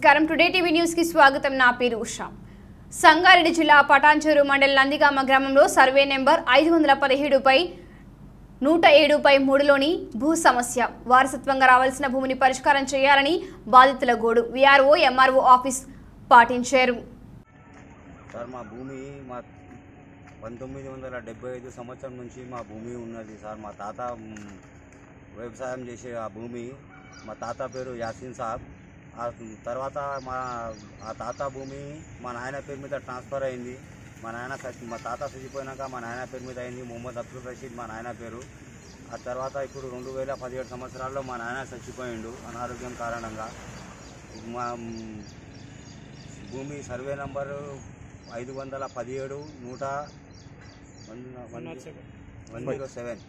నమస్కారం today TV news కి స్వాగతం నా పేరు ఉషా సంగారెడ్డి జిల్లా పటాన్చెరు మండల్ నందిగామ గ్రామంలో సర్వే నెంబర్ ఐదు వందల పదిహేడుపై నూట ఏడుపై మూడులోని భూ సమస్య వారసత్వంగా రావాల్సిన భూమిని పరిష్కారం చేయాలని బాధితుల గోడు విఆర్ఓ ఎంఆర్ఓ ఆఫీస్ పాటించారు సార్ మా భూమి మా పంతొమ్మిది వందల డెబ్బై ఐదు సంవత్సరం నుంచి మా భూమి ఉన్నది సార్ మా తాత మ్, వ్యవసాయం చేసే ఆ భూమి మా తాత పేరు యాసిన్ సాబ్ ఆ తర్వాత మా ఆ తాత భూమి మా నాయన పేరు మీద ట్రాన్స్ఫర్ అయింది మా నాయన చచ్చి- మా తాత చచ్చిపోయినాక మా నాయన పేరు మీద అయింది మొహమ్మద్ అబ్దుల్ రషీద్ మా నాయన పేరు ఆ తర్వాత ఇప్పుడు రెండు వేల పదిహేడు సంవత్సరాల్లో మా నాయన చచ్చిపోయిండు అనారోగ్యం కారణంగా మా మ్, భూమి సర్వే నంబరు ఐదు వందల పదిహేడు నూట one one one zero seven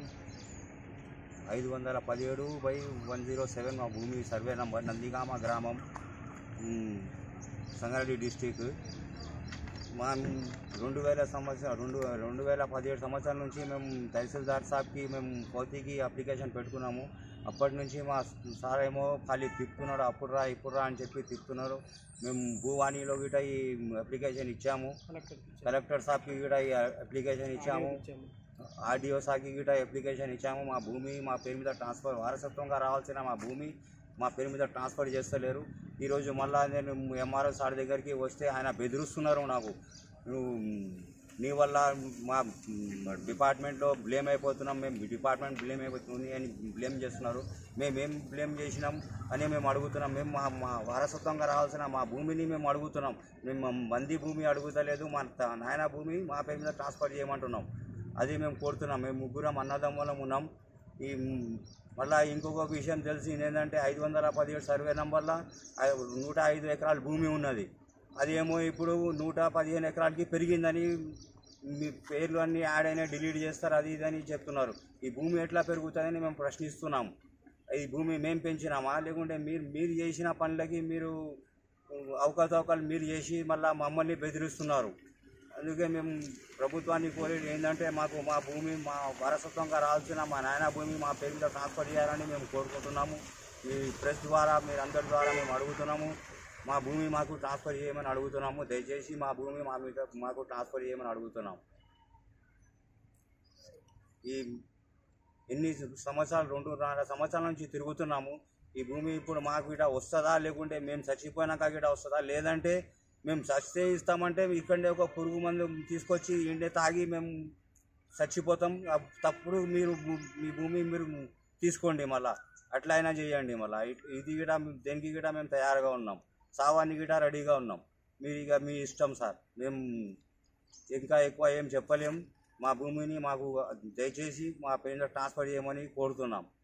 ఐదు వందల పదిహేడు బై వన్ జీరో సెవెన్ మా భూమి సర్వే నంబర్ నందిగామ గ్రామం మ్, సంగారెడ్డి డిస్టిక్ మా రెండు వేల సంవత్సరం రెండు రెండు వేల పదిహేడు సంవత్సరాల నుంచి మేము తహసీల్దార్ సాబ్కి మేము కోతికి అప్లికేషన్ పెట్టుకున్నాము అప్పటి నుంచి మా సార్ ఏమో ఖాళీ తిప్పుతున్నాడు అప్పుడు రా ఇప్పుడు రా అని చెప్పి తిప్పుతున్నారు మేము భూవాణిలో గిట ఈ అప్లికేషన్ ఇచ్చాము కలెక్టర్ సాబ్కి కూడా ఈ అప్లికేషన్ ఇచ్చాము ఆర్డీఓ సార్కి గిట అప్లికేషన్ ఇచ్చాము మా భూమి మా పేరు మీద ట్రాన్స్ఫర్ వారసత్వంగా రావాల్సిన మా భూమి మా పేరు మీద ట్రాన్స్ఫర్ చేస్తలేరు ఈరోజు మళ్ళా నేను ఎంఆర్ఓ సార్ దగ్గరికి వస్తే ఆయన బెదిరిస్తున్నారు నాకు నువ్వు నీ వల్ల మా డిపార్ట్మెంట్లో బ్లేమ్ అయిపోతున్నాం మేము డిపార్ట్మెంట్ బ్లేమ్ అయిపోతుంది అని బ్లేమ్ చేస్తున్నారు మేము ఏం బ్లేమ్ చేసినాం అని మేము అడుగుతున్నాం మేము మా మా వారసత్వంగా రావాల్సిన మా భూమిని మేము అడుగుతున్నాం మేము మా మంది భూమి అడుగుతలేదు మా త- నాయన భూమి మా పేరు మీద ట్రాన్స్ఫర్ చేయమంటున్నాం అది మేము కోరుతున్నాం మేము ముగ్గురం అన్నదమ్ములం ఉన్నాం ఈ మ్, మళ్ళా ఇంకొక విషయం తెలిసింది ఏంటంటే ఐదు వందల పదిహేడు సర్వే నంబర్లో ఐ- నూట ఐదు ఎకరాల భూమి ఉన్నది అది ఏమో ఇప్పుడు నూట పదిహేను ఎకరాలకి పెరిగిందని మీ పేర్లు అన్నీ యాడ్ అయినా డిలీట్ చేస్తారు అది ఇది అని చెప్తున్నారు ఈ భూమి ఎట్లా పెరుగుతుందని మేము ప్రశ్నిస్తున్నాం ఈ భూమి మేము పెంచినామా లేకుంటే మీరు మీరు చేసిన పనులకి మీరు అవకతవకలు మీరు చేసి మళ్ళీ మమ్మల్ని బెదిరిస్తున్నారు అందుకే మేము ప్రభుత్వాన్ని కోరేది ఏంటంటే మాకు మా భూమి మా వారసత్వంగా రావాల్సిన మా నాయన భూమి మా పేరు మీద ట్రాన్స్ఫర్ చేయాలని మేము కోరుకుంటున్నాము ఈ ప్రెస్ ద్వారా మీరు అందరి ద్వారా మేము అడుగుతున్నాము మా భూమి మాకు ట్రాన్స్ఫర్ చేయమని అడుగుతున్నాము దయచేసి మా భూమి మా మీద మాకు ట్రాన్స్ఫర్ చేయమని అడుగుతున్నాం ఈ ఎన్ని సంవత్సరాలు రెండున్నర సంవత్సరాల నుంచి తిరుగుతున్నాము ఈ భూమి ఇప్పుడు మాకు ఇట వస్తుందా లేకుంటే మేము చచ్చిపోయినాక ఇట వస్తుందా లేదంటే మేము చచ్చితే ఇస్తామంటే ఇక్కడే ఒక పురుగు మందు తీసుకొచ్చి ఇండే తాగి మేము చచ్చిపోతాం అప్- తప్పుడు మీరు భూ- మీ భూమి మీరు తీసుకోండి మళ్ళా అట్లా అయినా చేయండి మళ్ళా ఇట్- ఇది గిట దేనికి గిట మేము తయారుగా ఉన్నాం సావాన్ని గిట రెడీగా ఉన్నాం మీరు ఇక మీ ఇష్టం సార్ మేము ఇంకా ఎక్కువ ఏం చెప్పలేం మా భూమిని మాకు దయచేసి మా పేరు ట్రాన్స్ఫర్ చేయమని కోరుతున్నాం